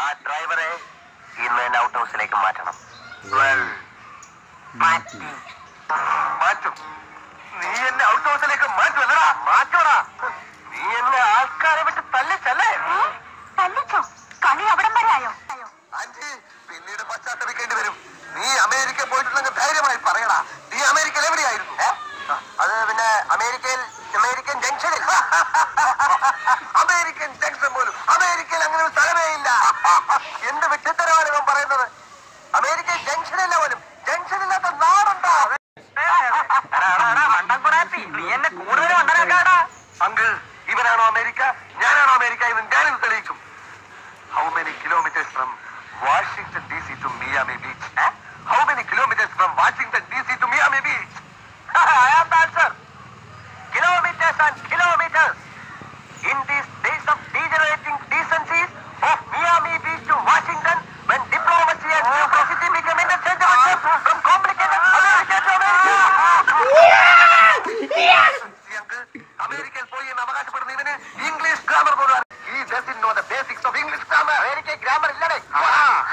ആ ഡ്രൈവറെ ഇന്ന് തന്നെ ഔട്ട് ഹൗസിലേക്ക് മാറ്റണം മാറ്റും നീ എന്നെ ഔട്ട് ഹൗസിലേക്ക് മാറ്റുമല്ലടാ മാറ്റോടാ നീ എന്നെ ആൾക്കാരെ വിട്ട് തല്ലിച്ചല്ലേ തല്ലിച്ചോ കളി അവിടം വരെ ആയോ ആയോ ആന്റി പിന്നീട് പശ്ചാത്തപിക്കേണ്ടി വരും നീ അമേരിക്ക പോയിട്ടുണ്ടെങ്കിൽ ധൈര്യമായി പറയടാ നീ അമേരിക്കയിൽ എവിടെയായിരുന്നു ഏ? അത് പിന്നെ അമേരിക്കയിൽ അമേരിക്കൻ ജംഗ്ഷനിൽ അമേരിക്കൻ ജംഗ്ഷൻ പോലും അമേരിക്കയിൽ അങ്ങനെ ഒരു സ്ഥലമേ ഇല്ല എന്ത് വിട്ടിത്തരമാണ് ഇവൻ പറയുന്നത് അമേരിക്കൻ ജംഗ്ഷനില്ല പോലും ജംഗ്ഷനില്ലാത്ത നാടുണ്ടോ നീ എന്നെ കൂടുതൽ അങ്കിൾ ഇവനാണോ അമേരിക്ക ഞാനാണോ അമേരിക്ക എന്ന് ഞാനിത് തെളിയിക്കും How many kilometers from Washington DC to Miami Beach? Eh? How many kilometers from Washington DC to Miami Beach? I have the answer. Kilometers and kilometers. In these days of degenerating decencies of Miami Beach to Washington, when diplomacy and diplomacy become interchangeable terms from complicated America to America. അമേരിക്കയിൽ പോയി എന്ന് അവകാശപ്പെടുന്ന ഇവന് English grammar പോലും അറിയില്ല. He doesn't know the basics of English grammar. അമേരിക്കയിൽ grammar ഇല്ലടേ